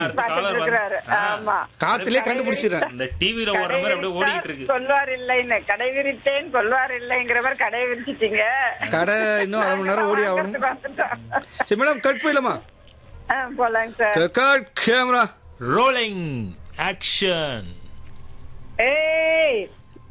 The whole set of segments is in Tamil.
அடுத்த பார்த்துட்டு caller வந்து- இருக்கிறாரு. ஆ. ஆமா. காத்துலயே கண்டுபிடிச்சிடுறேன் இந்த டிவில ஓடுற மாதிரி அப்படியே ஓடிக்கிட்டு இருக்கு சொல்வார் இல்லைன்னு கடை விரித்தேன் சொல்வார் இல்லைங்கிற மாதிரி கடை விரிச்சிட்டீங்க கடை இன்னும் அரை மணி நேரம் ஓடி ஆகணும் வாங்குறதுக்கு வந்துட்டோம். சரி மேடம் கட் போயிடலாமா ஆ, போலாங்க sir cut camera rolling action ஏய்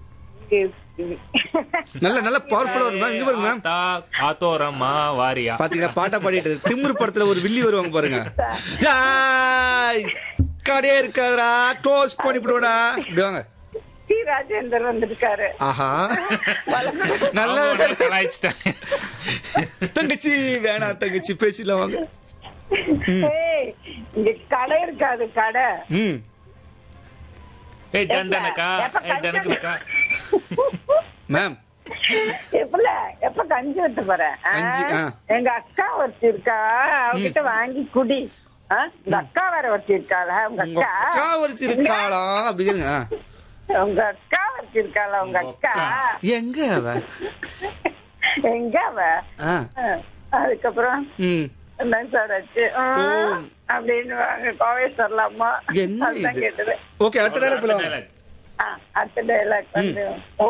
நல்ல நல்ல பவர்ஃபுல்லா வரும் மேம் இங்க பாருங்க மேம் ஆத்தோரமா வாரியா பாத்தீங்களா பாட்டா பாடிட்டு இருக்கு. திமிரு படத்துல ஒரு வில்லி வருவாங்க பாருங்க டேய், கடையே இருக்காதுடா க்ளோஸ் பண்ணிவிடுவடா இப்படி வாங்க டி ராஜேந்தர் வந்திருக்காரு ஆஹா நல்ல அவங்க உடனே கலாய்ச்சிட்டாங்க. தங்கச்சி வேணாம் தங்கச்சி பேசிடலாம் வாங்க ஏய் இங்க கடை இருக்காது கடை ம் ஏய் டண்டனக்கா எப்ப ஏய் டனக்கா மேம் எப்பல எப்ப கஞ்சி வெட்ட போறேன் ஆ? கஞ்சி, ஆ. எங்க அக்கா ஒருத்தி இருக்கா அவகிட்ட வாங்கி குடி ஆ? இந்த அக்கா வேற ஒருத்தி இருக்காளா உங்க உங்க அக்கா அக்கா ஒருத்தி இருக்காளா அப்படி கேளுங்க ஆ. உங்க அக்கா ஒருத்தி இருக்காளா உங்க அக்கா எங்க அவ எங்க அவ ஆ ஆ, அதுக்கப்புறம் ம் என்ன சார் ஆச்சு ஆ, ஓ. அப்படின்னு வாங்க கோவை சொல்லலாமா என்ன அதுதான் இது கேட்டது ஓகே அடுத்த டைலாக் போலாம் dialogue. ஆ, அடுத்த டைலாக் வந்து ஓ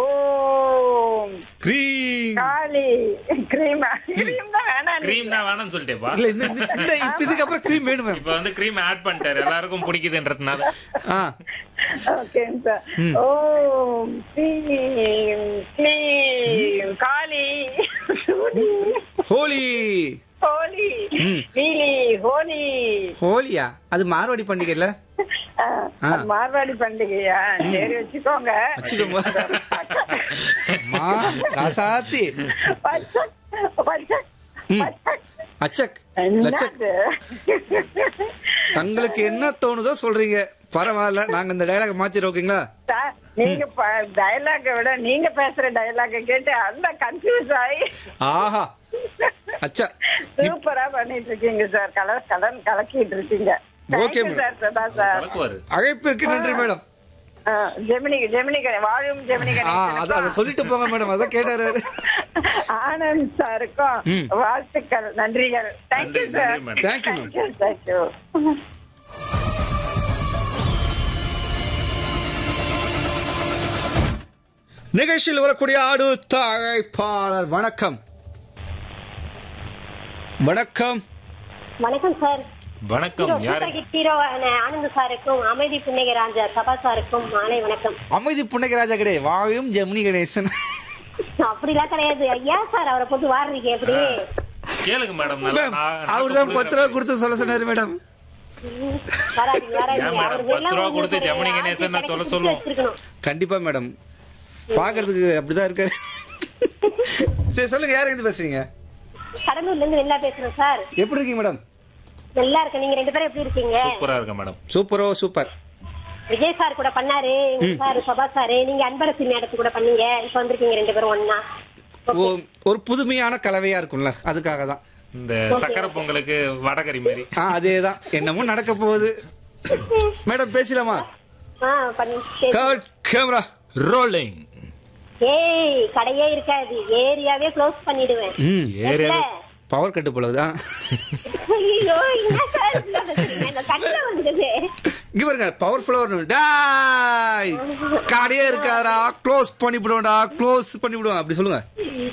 கிரீம் காளி கிரீமா கிரீம் தான் வேணாம் கிரீம் தான் வேணாம்னு சொல்லிட்டேப்பா இல்ல இந்த இந்த- இந்த இப்ப இதுக்கு அப்புறம் கிரீம் வேணும் மேம் இப்ப வந்து கிரீம் ஆட் பண்ணிட்டாரு எல்லாருக்கும் பிடிக்குதுன்றதுனால ஆ ஓகேங்க சார் ம். ஓ கிளீம் கிளீம் காளி சூடி ஹோலி ஹோலி ம். நீலி ஹோலி ஹோலியா அது மார்வாடி பண்டிகை இல்ல ஆ, ஆ. அது மார்வாடி பண்டிகையா சரி வச்சுக்கோங்க வச்சுக்கோங்க மா ராசாத்தி பச்சை பச்சை ம். பச்சை அச்சக் லச்சக் என்னது தங்களுக்கு என்ன தோணுதோ சொல்றீங்க பரவாயில்ல நாங்க இந்த டயலாக் மாத்திரோம் ஓகேங்களா சார், நீங்க டயலாக விட நீங்க பேசுற டயலாக கேட்டு அந்த கன்ஃபியூஸ் ஆகி ஆஹா அச்சா சூப்பரா பண்ணிட்டு இருக்கீங்க சார் கலர் கலர் கலக்கிட்டு இருக்கீங்க Okay, Thank you, ma'am. Sir Sada sir கலக்குவாரு அழைப்பிற்கு நன்றி மேடம் ஆ, ஜெமினி ஜெமினி கணே வாழும் ஜெமினி ஆ அத அத சொல்லிட்டு போங்க மேடம் அதான் கேட்டாரு ஆனந்த் சாருக்கும் ம். வாழ்த்துக்கள் நன்றிகள் தேங்க்யூ நன்றி, சார் நன்றி, madam. Thank you, ma'am. Thank you thank you நிகழ்ச்சியில் வரக்கூடிய அடுத்த அழைப்பாளர் வணக்கம் வணக்கம் வணக்கம் சார் வணக்கம் ஹீரோ யாரு சூப்பர் ஹிட் ஹீரோ ஆனந்த் சாருக்கும் அமைதி புன்னகை ராஜா சபா சாருக்கும் மாலை வணக்கம் அமைதி புன்னகை ராஜா கிடையாது வாயும் ஜெமினி கணேசன் அப்படிலாம் கிடையாது ஏன் சார் அவரை போட்டு வாடுறீங்க எப்படி கேளுங்க மேடம் நல்லா மேம் நான்- நான் அவர் தான் கொடுக்குறேன். பத்து ரூபா கொடுத்து சொல்ல சொன்னாரு மேடம் வராதீங்க வராதீங்க ஏன் மேடம், அவருக்கு பத்து எல்லாம் ரூபா வந்து கொடுத்து ஒரு ஜெமினி கணேசன் நான் ஆட்சி சொல்ல கணக்கு சொல்லுவோம். வச்சிருக்கணும். கண்டிப்பா மேடம் பாக்குறதுக்கு அப்படிதான் இருக்காரு சரி சொல்லுங்க யாரு இருந்து பேசுறீங்க கடலூர்ல இருந்து வெளில பேசுறேன் சார் எப்படி இருக்கீங்க மேடம் நல்லா இருக்கேன் நீங்க ரெண்டு பேரும் எப்படி இருக்கீங்க சூப்பரா இருக்க மேடம் சூப்பரோ சூப்பர் விஜய் சார் கூட பண்ணாரு எங்க சார் சபா சாரு நீங்க அன்பரசி மேடத்து கூட பண்ணீங்க இப்ப வந்திருக்கீங்க ரெண்டு பேரும் ஒன்னா ஓ- ஒரு புதுமையான கலவையா இருக்கும்ல அதுக்காக தான் இந்த சக்கரை பொங்கலுக்கு வடகரி மாதிரி ஆ அதேதான் என்னமோ நடக்க போகுது மேடம் பேசலாமா ஆ பண்ணி சரி. கட் கேமரா ரோலிங் ஏய் கடையே இருக்காது ஏரியாவே க்ளோஸ் பண்ணிடுவேன் ம் ஏரியாவே பவர் கட்டு போலதா ஐயோ என்ன சார் இப்படி பேசுறீங்க? இந்த கண்ணுல வந்தது இங்க பாருங்க பவர்ஃபுல்லா வரணும் டாய் கடையே இருக்காதா க்ளோஸ் பண்ணிவிடுவோம்டா க்ளோஸ் பண்ணிவிடுவோம் அப்படி சொல்லுங்க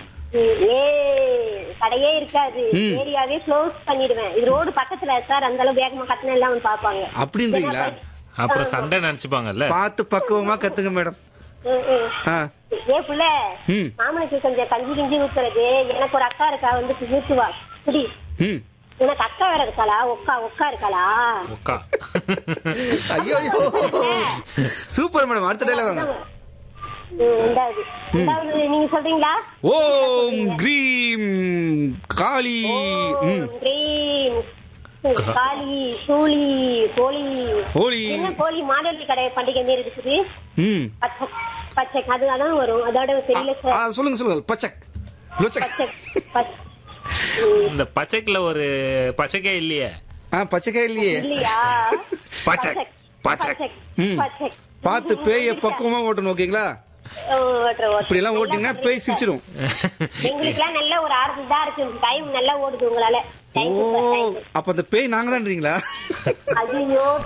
ஏய் கடையே இருக்காது ம். ஏரியாவே க்ளோஸ் பண்ணிடுவேன் இது ரோடு பக்கத்துல சார் அந்த அளவு வேகமா கட்டணம் எல்லாம் வந்து பாப்பாங்க அப்படின்றீங்களா அப்புறம் சண்டை நினைச்சுப்பாங்கல்ல பார்த்து பக்குவமா கத்துங்க மேடம் ம், ம். ஆ ஏ புள்ள ம். மாமனுக்கு கொஞ்சம் கஞ்சி கிஞ்சி ஊத்துறது எனக்கு ஒரு அக்கா இருக்கா வந்து ஊத்துவா குடி ம் உனக்கு அக்கா வேற இருக்காளா ஒக்கா ஒக்கா இருக்காளா உக்கா ஐயோ ஐயோ சூப்பர் மேடம் அடுத்த டைலாக் வாங்க ம், ரெண்டாவது ரெண்டாவது நீங்க சொல்றீங்களா ஓம் கிரீம் காளி ம் கிரீம் காளி சூளி கோழி ஹோலி என்ன கோழி மாடலி கடை பண்டிகை மாரி இருக்குது ம் பச்சை பச்சை அது அதான் வரும் அதோட தெரியல ஆ சார் சொல்லுங்க சொல்லுங்க பச்சக் லொச்சக் பச்சை பச்சை இந்த பச்சைக்குல ஒரு பச்சைக்கே இல்லையே ஆ பச்சைக்காய் இல்லையே இல்லையா பச்சை, பச்சை. ம். பச்சை பார்த்து பேய பக்குவமா ஓட்டணும் ஓகேங்களா ஓ, ஓட்டுறேன், ஓட்டுறேன். இப்படி எல்லாம் ஓட்டிங்கன்னா பேய் சிரிச்சிடும் எங்களுக்கு எல்லாம் நல்ல ஒரு ஆறு தான் இருக்கு டைம் நல்லா ஓடுது உங்களால ஓ Thank you, sir. Thank you. அப்ப அந்த பேய் நாங்க தான்றீங்களா ஐயோ